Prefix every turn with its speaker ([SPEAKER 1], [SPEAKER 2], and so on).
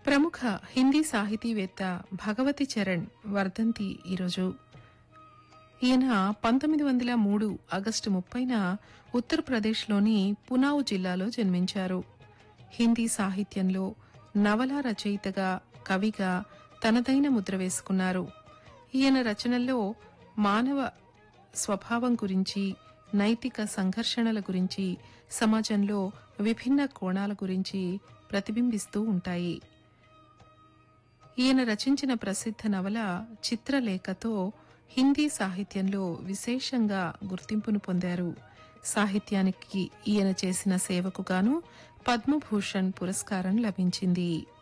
[SPEAKER 1] ప్రముఖ హిందీ సాహితీవేత్త భగవతి చరణ్ వర్ధంతి ఈరోజు ఈయన పంతొమ్మిది వందల మూడు ఆగస్టు ముప్పైన ఉత్తరప్రదేశ్లోని పునావ్ జిల్లాలో జన్మించారు హిందీ సాహిత్యంలో నవల రచయితగా కవిగా తనదైన ముద్ర వేసుకున్నారు ఈయన రచనల్లో మానవ స్వభావం గురించి నైతిక సంఘర్షణల గురించి సమాజంలో విభిన్న కోణాల గురించి ప్రతిబింబిస్తూ ఉంటాయి ఈయన రచించిన ప్రసిద్ధ నవల చిత్రలేఖతో హిందీ సాహిత్యంలో విశేషంగా గుర్తింపును పొందారు సాహిత్యానికి ఈయన చేసిన సేవకు గాను పద్మభూషణ్ పురస్కారం లభించింది